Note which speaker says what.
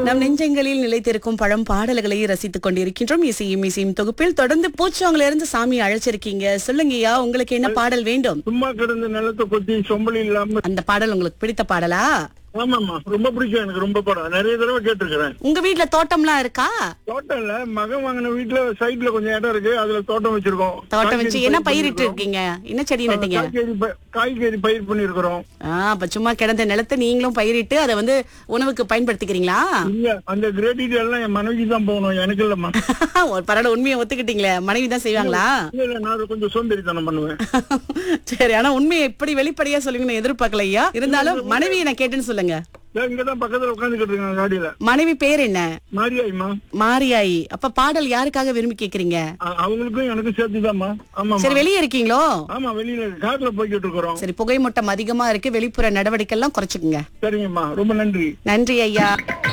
Speaker 1: நம் நெஞ்சங்களில் நிலைத்திருக்கும் பழம் பாடல்களை ரசித்துக் கொண்டிருக்கின்றோம் இசையும் இசையும் தொகுப்பில் தொடர்ந்து பூச்சவங்கள இருந்து சாமி அழைச்சிருக்கீங்க சொல்லுங்கய்யா உங்களுக்கு என்ன பாடல் வேண்டும்
Speaker 2: சும்மா கிடந்த நிலத்தை கொத்தி சொம்பலி இல்லாம
Speaker 1: அந்த பாடல் உங்களுக்கு பிடித்த பாடலா
Speaker 2: ஆமாமா ரொம்ப பிடிக்கும் எனக்கு ரொம்ப படம் நிறைய தடவை கேட்டிருக்கிறேன்
Speaker 1: உங்க வீட்ல தோட்டம்லாம் இருக்கா
Speaker 2: தோட்டம்ல மகன் வாங்கின வீட்டுல சைட்ல கொஞ்சம் இடம் இருக்கு அதுல தோட்டம் வச்சிருக்கோம்
Speaker 1: தோட்டம் வச்சு
Speaker 2: காய்கறி
Speaker 1: என்ன
Speaker 2: பயிர்
Speaker 1: பயிரிட்டு இருக்கீங்க என்ன செடி நட்டீங்க
Speaker 2: காய்கறி ப- காய்கறி பயிர் பண்ணிருக்கிறோம்
Speaker 1: ஆ அப்ப சும்மா கிடந்த நிலத்தை நீங்களும் பயிரிட்டு அதை வந்து உணவுக்கு பயன்படுத்திக்கிறீங்களா
Speaker 2: இல்ல அந்த கிரேடிட் எல்லாம் என் மனைவி தான் போகணும் எனக்கு இல்லம்மா
Speaker 1: ஒரு பரவாயில்ல உண்மையை ஒத்துக்கிட்டீங்களே மனைவி தான் செய்வாங்களா
Speaker 2: இல்ல இல்ல நான் கொஞ்சம் சோம்பேறித்தனம் பண்ணுவேன்
Speaker 1: சரி ஆனா உண்மையை எப்படி வெளிப்படையா சொல்லுங்கன்னு எதிர்பார்க்கலையா இருந்தாலும் மனைவியை நான் கேட்டேன்னு சொல்லுங்க
Speaker 2: இதோ இங்கதான் பக்கத்துல உட்காந்துக்கிட்டு இருக்காங்க காடியில
Speaker 1: மனைவி பேர் என்ன
Speaker 2: மாரியாயிமா
Speaker 1: மாரியாயி அப்ப பாடல் யாருக்காக விரும்பி கேக்குறீங்க
Speaker 2: அ- அவங்களுக்கும் எனக்கும் சேர்த்துதாம்மா ஆமா
Speaker 1: சரி வெளியே இருக்கீங்களோ
Speaker 2: ஆமா வெளியில கார்ல போய்கிட்டு இருக்கிறோம்
Speaker 1: சரி புகை மூட்டம் அதிகமா இருக்கு வெளிப்புற நடவடிக்கை எல்லாம் குறைச்சுக்குங்க
Speaker 2: சரிங்கம்மா ரொம்ப நன்றி
Speaker 1: நன்றி ஐயா